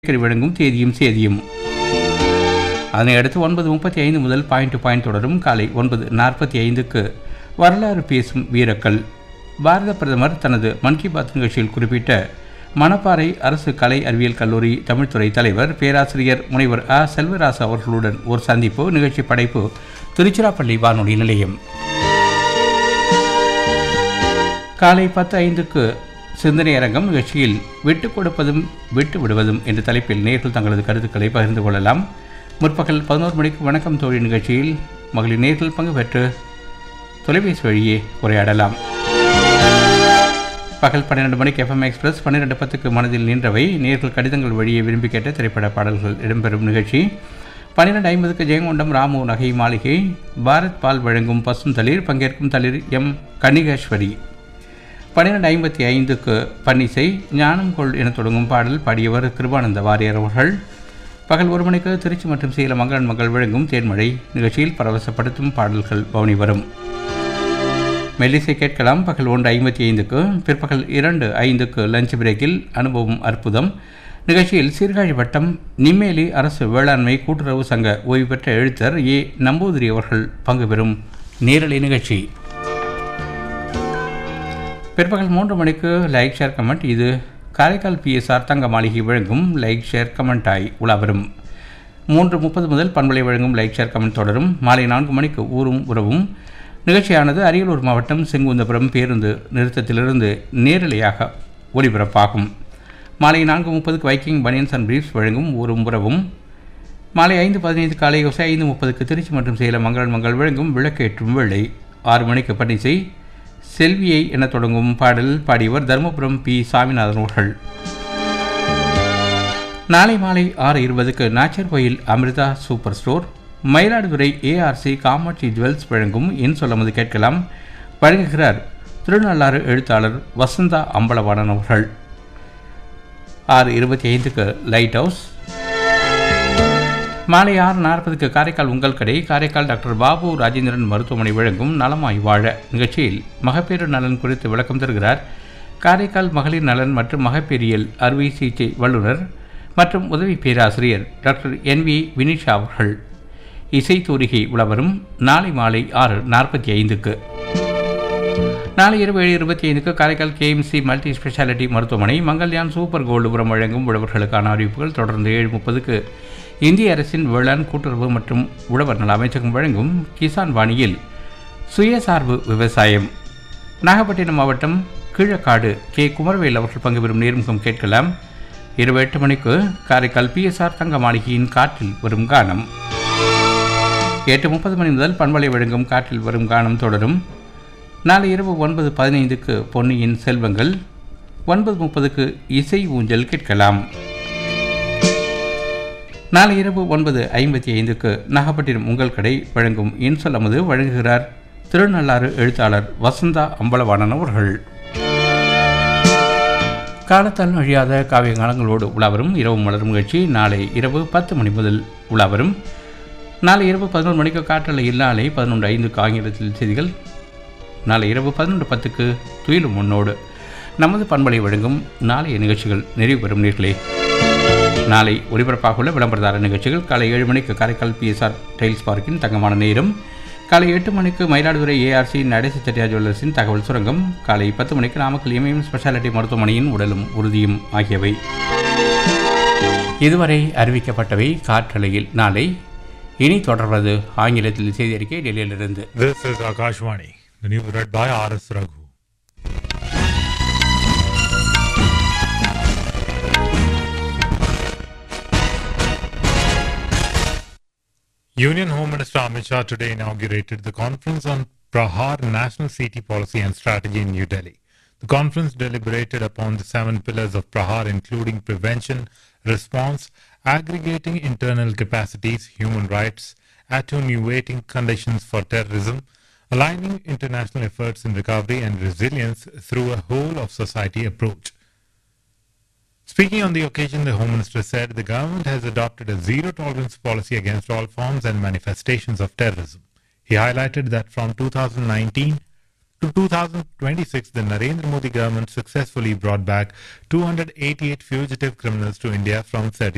கறி வழங்கும் தேதியும் சேதியும் அதனை அடுத்து ஒன்பது முப்பத்தி ஐந்து முதல் பாயிண்ட் டு பாயிண்ட் தொடரும் காலை ஒன்பது நாற்பத்தி ஐந்துக்கு வரலாறு பேசும் வீரக்கல் பாரத பிரதமர் தனது மன் கி பாத் நிகழ்ச்சியில் குறிப்பிட்ட மணப்பாறை அரசு கலை அறிவியல் கல்லூரி தமிழ்துறை தலைவர் பேராசிரியர் முனைவர் அ செல்வராசு அவர்களுடன் ஒரு சந்திப்பு நிகழ்ச்சி படைப்பு திருச்சிராப்பள்ளி வானொலி நிலையம் காலை பத்து ஐந்துக்கு சிந்தனை அரங்கம் நிகழ்ச்சியில் விட்டுக் கொடுப்பதும் விட்டு விடுவதும் என்ற தலைப்பில் நேர்கள் தங்களது கருத்துக்களை பகிர்ந்து கொள்ளலாம் முற்பகல் பதினோரு மணிக்கு வணக்கம் தோழி நிகழ்ச்சியில் மகளிர் நேர்கள் பங்கு பெற்று தொலைபேசி வழியே உரையாடலாம் பகல் பன்னிரெண்டு மணிக்கு எஃப்எம் எக்ஸ்பிரஸ் பன்னிரெண்டு பத்துக்கு மனதில் நின்றவை நேர்கள் கடிதங்கள் வழியே விரும்பி கேட்ட திரைப்பட பாடல்கள் இடம்பெறும் நிகழ்ச்சி பன்னிரெண்டு ஐம்பதுக்கு ஜெயங்கொண்டம் ராமு நகை மாளிகை பாரத் பால் வழங்கும் பசும் தளிர் பங்கேற்கும் தளிர் எம் கன்னிகேஸ்வரி பன்னிரெண்டு ஐம்பத்தி ஐந்துக்கு பன்னிசை ஞானம் கொள் என தொடங்கும் பாடல் பாடியவர் கிருபானந்த வாரியர் அவர்கள் பகல் ஒரு மணிக்கு திருச்சி மற்றும் சேலம் மங்களன் மகள் வழங்கும் தேன்மழை நிகழ்ச்சியில் பரவசப்படுத்தும் பாடல்கள் பவனி வரும் மெல்லிசை கேட்கலாம் பகல் ஒன்று ஐம்பத்தி ஐந்துக்கு பிற்பகல் இரண்டு ஐந்துக்கு லஞ்ச் பிரேக்கில் அனுபவம் அற்புதம் நிகழ்ச்சியில் சீர்காழி வட்டம் நிம்மேலி அரசு வேளாண்மை கூட்டுறவு சங்க ஓய்வு பெற்ற எழுத்தர் ஏ நம்பூதிரி அவர்கள் பங்கு பெறும் நேரலை நிகழ்ச்சி பிற்பகல் மூன்று மணிக்கு லைக் ஷேர் கமெண்ட் இது காரைக்கால் பிஎஸ்ஆர் தங்க மாளிகை வழங்கும் லைக் ஷேர் கமெண்ட் ஆய் உலா வரும் மூன்று முப்பது முதல் பண்பலை வழங்கும் லைக் ஷேர் கமெண்ட் தொடரும் மாலை நான்கு மணிக்கு ஊரும் உறவும் நிகழ்ச்சியானது அரியலூர் மாவட்டம் செங்குந்தபுரம் பேருந்து நிறுத்தத்திலிருந்து நேரலையாக ஒலிபரப்பாகும் மாலை நான்கு முப்பதுக்கு வைக்கிங் பனியன்ஸ் அண்ட் பிரீஃப்ஸ் வழங்கும் ஊரும் உறவும் மாலை ஐந்து பதினைந்து காலை யோசை ஐந்து முப்பதுக்கு திருச்சி மற்றும் சேலம் மங்கள் மங்கள் வழங்கும் விளக்கேற்றும் வெள்ளை ஆறு மணிக்கு பணிசை செல்வியை என தொடங்கும் பாடல் பாடியவர் தருமபுரம் பி சாமிநாதன் அவர்கள் நாளை மாலை ஆறு இருபதுக்கு Nachar Koil Amirtha super store Mayiladuthurai ARC Kamatchi jewels வழங்கும் என் சொல்லமது கேட்கலாம் வழங்குகிறார் திருநள்ளாறு எழுத்தாளர் வசந்தா அம்பலவாணன் அவர்கள் ஆறு இருபத்தி ஐந்துக்கு லைட் ஹவுஸ் மாலை ஆறு நாற்பதுக்கு காரைக்கால் உங்கள் கடை காரைக்கால் டாக்டர் பாபு ராஜேந்திரன் மருத்துவமனை வழங்கும் நலமாய் வாழ நிகழ்ச்சியில் மகப்பேறு நலன் குறித்து விளக்கம் தருகிறார் காரைக்கால் மகளிர் நலன் மற்றும் மகப்பேறியல் அறுவை சிகிச்சை வல்லுநர் மற்றும் உதவி பேராசிரியர் டாக்டர் என் வி வினிஷா அவர்கள் இசை தூரிகை உழவரும் நாளை மாலை ஆறு நாற்பத்தி ஐந்துக்கு நாளை இரவு ஏழு இருபத்தி ஐந்துக்கு காரைக்கால் கேஎம்சி மல்டி ஸ்பெஷாலிட்டி மருத்துவமனை மங்கல்யான் சூப்பர் கோல்டு உரம் வழங்கும் உழவர்களுக்கான அறிவிப்புகள் தொடர்ந்து ஏழு முப்பதுக்கு இந்திய அரசின் வேளாண் கூட்டுறவு மற்றும் உழவர் நல அமைச்சகம் வழங்கும் கிசான் வாணியில் சுயசார்பு விவசாயம் நாகப்பட்டினம் மாவட்டம் கீழக்காடு கே குமரவேல் அவர்கள் பங்கு பெறும் நேர்முகம் கேட்கலாம் இரவு எட்டு மணிக்கு காரைக்கால் பிஎஸ்ஆர் தங்க மாளிகையின் காற்றில் வரும் கானம் எட்டு முப்பது மணி முதல் பண்பலை வழங்கும் காற்றில் வரும் கானம் தொடரும் நாளை இரவு ஒன்பது பதினைந்துக்கு பொன்னியின் செல்வங்கள் ஒன்பது முப்பதுக்கு இசை ஊஞ்சல் கேட்கலாம் நாளை இரவு ஒன்பது ஐம்பத்தி ஐந்துக்கு நாகப்பட்டினம் உங்கள் கடை வழங்கும் இன்சொல் அமது வழங்குகிறார் திருநள்ளாறு எழுத்தாளர் வசந்தா அம்பலவாணன் அவர்கள் காலத்தால் அழியாத காவிய காலங்களோடு உலாவரும் இரவு மலரும் நிகழ்ச்சி நாளை இரவு பத்து மணி முதல் உலாவரும் நாளை இரவு பதினொன்று மணிக்கு காற்றலை இல்லாலை பதினொன்று ஐந்துக்கு ஆங்கிலத்தில் செய்திகள் நாளை இரவு பதினொன்று பத்துக்கு துயிலும் முன்னோடு நமது பண்பலை வழங்கும் நாளைய நிகழ்ச்சிகள் நிறைவு பெறும் நேர்களே நாளை ஒலிபரப்பாக உள்ள விளம்பரதார நிகழ்ச்சிகள் காலை ஏழு மணிக்கு காரைக்கால் பிஎஸ்ஆர் டைல்ஸ் பார்க்கின் தங்கமான நேரம் காலை எட்டு மணிக்கு மயிலாடுதுறை ஏஆர்சி நடேச செட்டியா ஜுவல்லர்ஸின் தகவல் சுரங்கம் காலை பத்து மணிக்கு நாமக்கல் எம்ஏஎம் ஸ்பெஷாலிட்டி மருத்துவமனையின் உடலும் உறுதியும் ஆகியவை இதுவரை அறிவிக்கப்பட்டவை காற்றலையில் நாளை இனி தொடர்வது ஆங்கிலத்தில் செய்தி அறிக்கை டெல்லியிலிருந்து This is Akashvani. The news read by R.S. Raghu. Union Home Minister Amit Shah today inaugurated the Conference on Prahar National City Policy and Strategy in New Delhi. The conference deliberated upon the seven pillars of Prahar, including prevention, response, aggregating internal capacities, human rights, attenuating conditions for terrorism, aligning international efforts in recovery and resilience through a whole of society approach. Speaking on the occasion, the Home Minister said the government has adopted a zero tolerance policy against all forms and manifestations of terrorism. He highlighted that from 2019 to 2026, the Narendra Modi government successfully brought back 288 fugitive criminals to India from 30